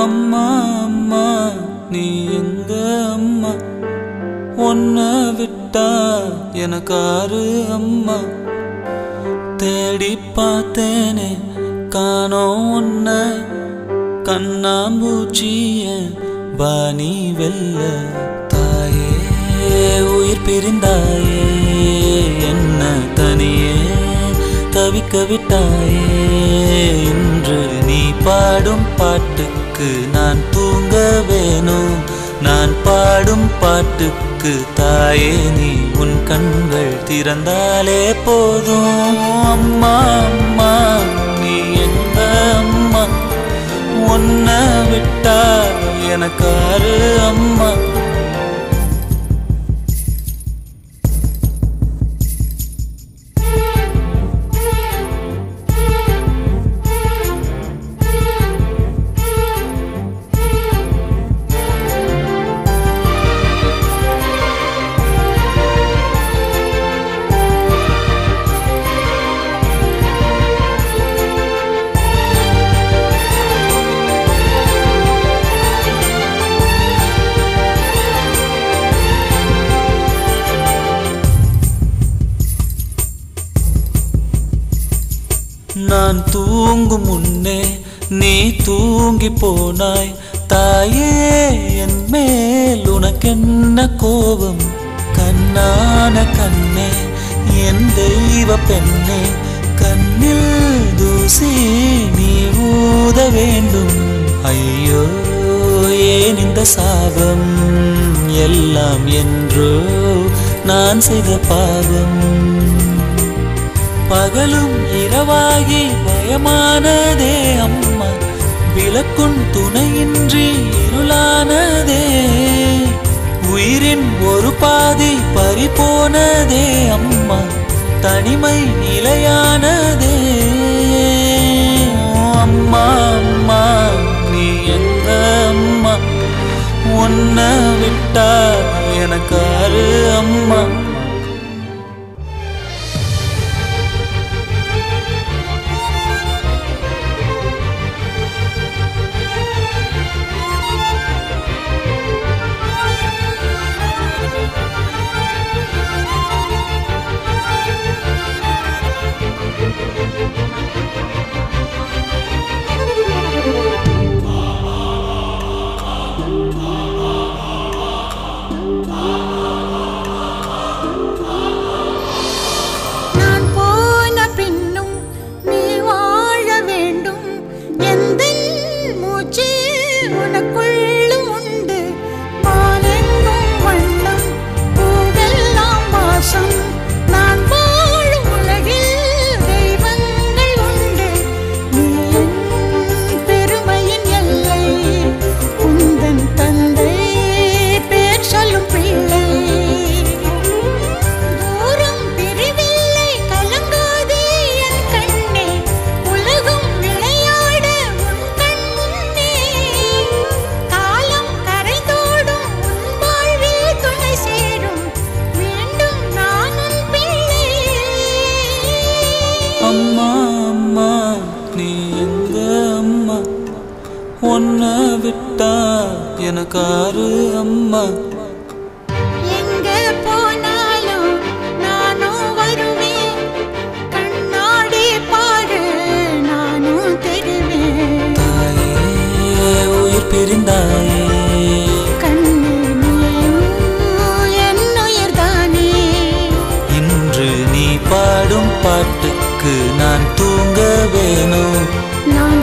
அம்மா அம்மா நீ எங்க அம்மா உன்னை விட்டா எனக்காரு அம்மா தேடி பார்த்தேனே காணோம் உன்னை கண்ணாம்பூச்சிய பாணி வெல்ல தாயே உயிர் பிரிந்தாயே என்ன தனியே தவிக்க விட்டாயே இன்று நீ பாடும் பாட்டுக்கு நான் தூங்க வேணும் நான் பாடும் பாட்டுக்கு தாயே நீ உன் கண்கள் திறந்தாலே போதும் அம்மா அம்மா நீ எங்க அம்மா உன்னை விட்டா எனக்காரு அம்மா நான் தூங்கும் முன்னே நீ தூங்கி போனாய் தாயே என் மேல் உனக்கென்ன கோபம் கண்ணான கண்ணே என் தெய்வ பெண்ணே கண்ணில் தூசி நீ ஊத வேண்டும் ஐயோ ஏன் இந்த சாபம் எல்லாம் என்றோ நான் செய்த பாவம் பகலும் இரவாகி பயமானதே அம்மா விளக்குன் துணையின்றி இருளானதே உயிரின் ஒரு பாதி பறிபோனதே அம்மா தனிமை நிலையானதே ஓ அம்மா அம்மா நீ எங்க அம்மா உன்னை விட்டா எனக்காரு அம்மா நான் போன பின்னும் நீ வாழ வேண்டும் எந்த மூச்சு உனக்குள்ளும் உண்டு பாலெங்கும் வண்ணம் பூவெல்லாம் வாசம் நான் வாழும் உலகில் தெய்வங்கள் உண்டு நீ என் பெருமையின் எல்லை உந்தன் தந்தை பேர் சொல்லும் பிள்ளை தூரம் பிரிவில்லை கலங்காதே என் கண்ணே உலகம் விளையாட உன் கண் முன்னே காலம் கரைந்தோடும் உன் வாழ்வில் துணை சேரும் மீண்டும் நான் உன் பிள்ளை அம்மா அம்மா நீ எங்க அம்மா உன்னை விட்டா எனக்காரு அம்மா எங்க போனாலும் நானும் வருவேன் கண்ணாடி பாரு நானும் தெரிவேன் தாயே உயிர் பிரிந்தாயே கண்ணு நீயும் என் உயிர்தானே இன்று நீ பாடும் பாட்டுக்கு நான் தூங்க வேணும் நான்